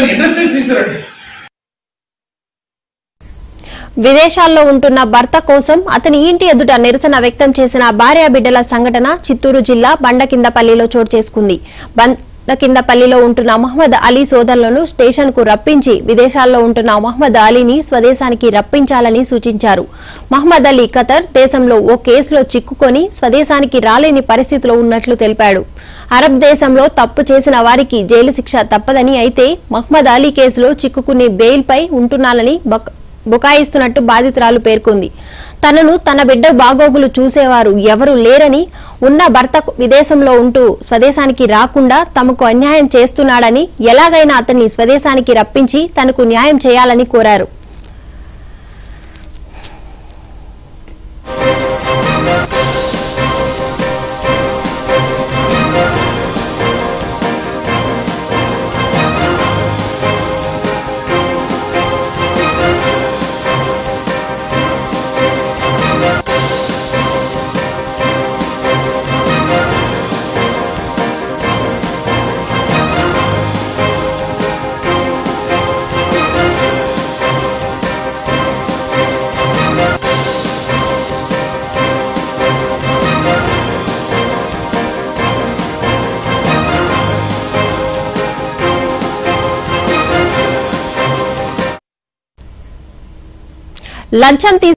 దాన్ని ఇండస్ట్రీస్ తీసారండి విదేశాల్లో ఉంటున్న భర్త కోసం అతని ఇంటి ఎదుట నిరసన వ్యక్తం చేసిన భార్యాబిడ్డల సంఘటన చిత్తూరు జిల్లా బండకిందపల్లిలో చోటు చేసుకుంది బండకిందపల్లిలో ఉంటున్న మహమ్మద్ అలీ సోదరులను స్టేషన్ కు రప్పించి విదేశాల్లో ఉంటున్న మహమ్మద్ అలీని స్వదేశానికి రప్పించాలని సూచించారు మహమ్మద్ అలీ ఖతర్ దేశంలో ఓ కేసులో చిక్కుకొని స్వదేశానికి రాలేని పరిస్థితిలో ఉన్నట్లు తెలిపాడు అరబ్ దేశంలో తప్పు చేసిన వారికి జైలు శిక్ష తప్పదని అయితే మహమ్మద్ అలీ కేసులో చిక్కుకుని బెయిల్పై ఉంటున్నానని బక్ బుకాయిస్తున్నట్టు బాధితురాలు పేర్కొంది తనను తన బిడ్డ బాగోగులు చూసేవారు ఎవరూ లేరని ఉన్న భర్త విదేశంలో ఉంటూ స్వదేశానికి రాకుండా తమకు అన్యాయం చేస్తున్నాడని ఎలాగైనా అతన్ని స్వదేశానికి రప్పించి తనకు న్యాయం చేయాలని కోరారు లంచం తీసు